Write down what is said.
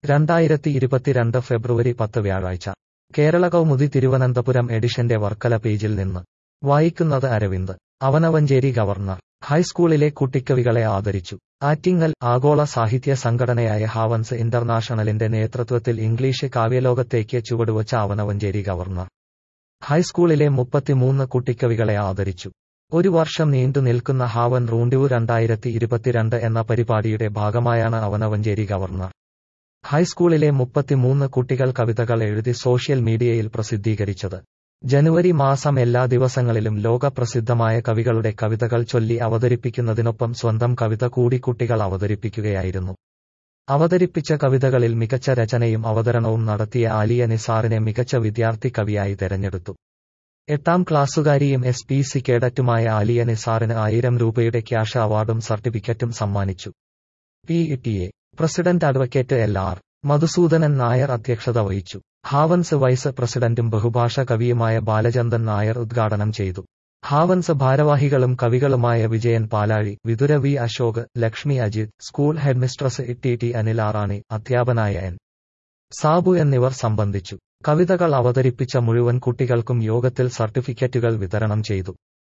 രണ്ടായിരത്തി ഇരുപത്തിരണ്ട് ഫെബ്രുവരി പത്ത് വ്യാഴാഴ്ച കേരള കൗമുദി തിരുവനന്തപുരം എഡിഷന്റെ വർക്കല പേജിൽ നിന്ന് വായിക്കുന്നത് അരവിന്ദ് അവനവഞ്ചേരി ഗവർണർ ഹൈസ്കൂളിലെ കുട്ടിക്കവികളെ ആദരിച്ചു ആറ്റിങ്ങൽ ആഗോള സാഹിത്യ സംഘടനയായ ഹാവൻസ് ഇന്റർനാഷണലിന്റെ നേതൃത്വത്തിൽ ഇംഗ്ലീഷ് കാവ്യലോകത്തേക്ക് ചുവടുവച്ച അവനവഞ്ചേരി ഗവർണർ ഹൈസ്കൂളിലെ മുപ്പത്തിമൂന്ന് കുട്ടിക്കവികളെ ആദരിച്ചു ഒരു വർഷം നീണ്ടു നിൽക്കുന്ന ഹാവൻ റൂണ്ടിവു രണ്ടായിരത്തി ഇരുപത്തിരണ്ട് എന്ന പരിപാടിയുടെ ഭാഗമായാണ് അവനവഞ്ചേരി ഗവർണർ ഹൈസ്കൂളിലെ മുപ്പത്തിമൂന്ന് കുട്ടികൾ കവിതകൾ എഴുതി സോഷ്യൽ മീഡിയയിൽ പ്രസിദ്ധീകരിച്ചത് ജനുവരി മാസം എല്ലാ ദിവസങ്ങളിലും ലോകപ്രസിദ്ധമായ കവികളുടെ കവിതകൾ ചൊല്ലി അവതരിപ്പിക്കുന്നതിനൊപ്പം സ്വന്തം കവിത കൂടി കുട്ടികൾ അവതരിപ്പിക്കുകയായിരുന്നു അവതരിപ്പിച്ച കവിതകളിൽ മികച്ച രചനയും അവതരണവും നടത്തിയ ആലിയ നിസാറിനെ മികച്ച വിദ്യാർത്ഥി കവിയായി തെരഞ്ഞെടുത്തു എട്ടാം ക്ലാസ്സുകാരിയും എസ് പി സി കേഡറ്റുമായ ആലിയ നിസാറിന് ആയിരം രൂപയുടെ ക്യാഷ് അവാർഡും സർട്ടിഫിക്കറ്റും സമ്മാനിച്ചു P T A president advocate L R Madhusudanan Nair അധ്യക്ഷത വഹിച്ചു ഹാവൻസ് വൈസ് പ്രസിഡന്റും ബഹുഭാഷ കവിയുമായ ബാലചന്ദൻ നായർ ഉദ്ഘാടനം ചെയ്തു ഹാവൻസ് ഭാരവാഹികളും കവികളുമായ Vijayan Palazhi Vithura V Ashok Lakshmi Ajith school headmistress T T Anil Arani അധ്യാപനായ എൻ സാബു എന്നിവർ സംബന്ധിച്ചു കവിതകൾ അവതരിപ്പിച്ച മുഴുവൻ കുട്ടികൾക്കും യോഗത്തിൽ സർട്ടിഫിക്കറ്റുകൾ വിതരണം ചെയ്തു